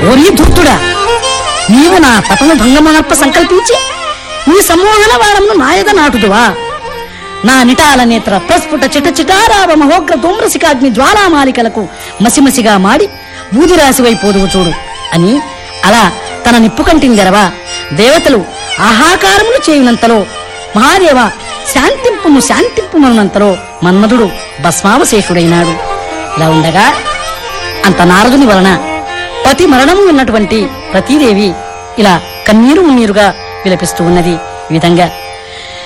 ఓరి ధూర్తుడా నీవు నా పతము భంగమనర్ప సంకల్పించి నీ సమ్మోహన వారమును నాయద నాటుదువా నా నిటాల నేత్ర ప్రస్ఫుట చిట చిటారావ మహోగ్ర ధూమ్రసికాగ్ని జ్వాలామాలికలకు మసిమసిగా మాడి బూదిరాశివైపోదువు చూడు అని అలా తన నిప్పు కంటిందెరవా దేవతలు ఆహాకారములు చేయునంతలో మహాదేవ శాంతింపుము శాంతింపుమనంతలో మన్మధుడు భస్మావశేషుడైనాడు ఇలా ఉండగా అంత నారదుని వలన పతి మరణము ఉన్నటువంటి ప్రతీదేవి ఇలా కన్నీరు మున్నీరుగా విలపిస్తూ ఉన్నది ఈ విధంగా